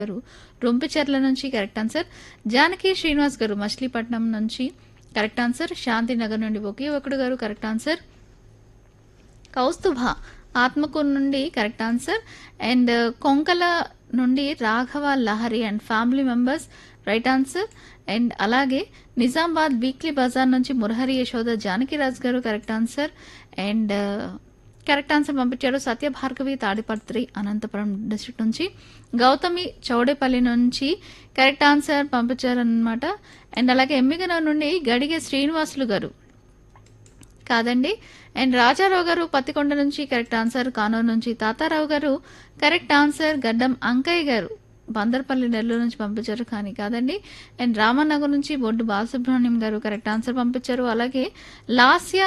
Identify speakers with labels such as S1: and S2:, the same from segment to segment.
S1: గారు రొంపిచెర్ల నుంచి correct answer Janaki Srinivas గారు మచిలీపట్నం నుంచి కరెక్ట్ ఆన్సర్ శాంతినగర్ నుండి ఒకే ఒకడు గారు కరెక్ట్ ఆన్సర్ కౌస్తుభ ఆత్మకూరు నుండి కరెక్ట్ ఆన్సర్ అండ్ కొంకల నుండి Raghava Lahari and family members right answer and అలాగే నిజామాబాద్ వీక్లీ బజార్ నుంచి Murahari Yashoda Janakiraj garu correct answer and correct answer పంపించారు సత్య భార్గవి తాడిపత్రి అనంతపురం డిస్ట్రిక్ట్ నుంచి గౌతమి చౌడేపల్లి నుంచి కరెక్ట్ ఆన్సర్ పంపించారు అనమాట అండ్ అలాగే ఎమ్మిగనూరు నుండి గడిగే శ్రీనివాసులు గారు కాదండి అండ్ రాజారావు గారు పత్తికొండ నుంచి కరెక్ట్ ఆన్సర్ కానూరు నుంచి తాతారావు గారు కరెక్ట్ ఆన్సర్ గడ్డం అంకయ్య గారు బందర్పల్లి నెల్లూరు నుంచి పంపించారు కానీ కాదండి అండ్ రామనగర్ నుంచి బొడ్డు బాలసుబ్రహ్మణ్యం గారు కరెక్ట్ ఆన్సర్ పంపించారు అలాగే లాస్య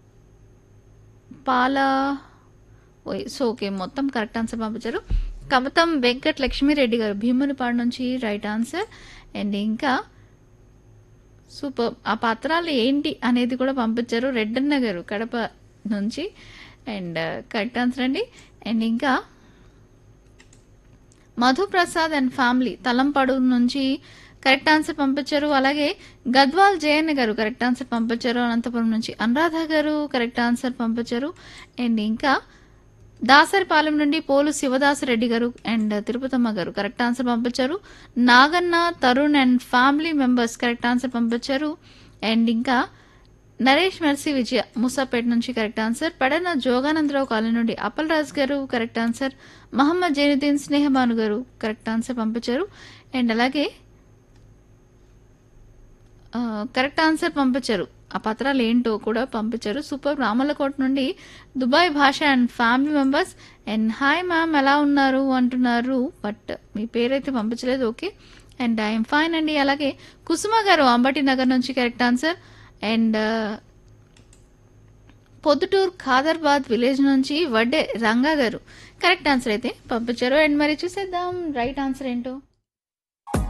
S1: పాల ఓయ్ సో ఓకే మొత్తం కరెక్ట్ ఆన్సర్ పంపించారు కమతం వెంకట్ లక్ష్మీరెడ్డి గారు భీమునిపాడు నుంచి రైట్ ఆన్సర్ అండ్ ఇంకా సూపర్ ఆ పత్రాలు ఏంటి అనేది కూడా పంపించారు రెడ్డన్న గారు కడప నుంచి అండ్ కరెక్ట్ ఆన్సర్ అండి అండ్ ఇంకా మధుప్రసాద్ అండ్ ఫ్యామిలీ తలంపాడు నుంచి కరెక్ట్ ఆన్సర్ పంపించారు అలాగే గద్వాల్ జయన్న గారు కరెక్ట్ ఆన్సర్ పంపించారు అనంతపురం నుంచి అనురాధ గారు కరెక్ట్ ఆన్సర్ పంపించారు అండ్ ఇంకా దాసరిపాలెం నుండి పోలు శివదాసరెడ్డి గారు అండ్ తిరుపతమ్మ గారు కరెక్ట్ ఆన్సర్ పంపించారు Naganna Tarun and family members correct answer పంపించారు అండ్ ఇంకా నరేష్ మెర్సీ విజయ ముసాపేట నుంచి correct answer Pedana Joganandarao colony నుండి Appal Raj garu correct answer Mohammed Zainuddin Snehabanu garu correct answer పంపించారు అండ్ అలాగే ఆ, కరెక్ట్ ఆన్సర్ పంపించారు ఆ పత్రాలు ఏంటో కూడా పంపించారు సూపర్ రామలకోట నుండి Dubai Basha and family members and hi ma'am ఎలా ఉన్నారు అంటున్నారు బట్ మీ పేరైతే పంపించలేదు ఓకే అండ్ ఐఎమ్ ఫైన్ అండి అలాగే కుసుమ గారు అంబటి నగర్ నుంచి correct answer and Proddutur Khaderbad village నుంచి వడ్డే రంగా గారు కరెక్ట్ ఆన్సర్ అయితే పంపించారు అండ్ మరి చూసేద్దాం రైట్ ఆన్సర్ ఏంటో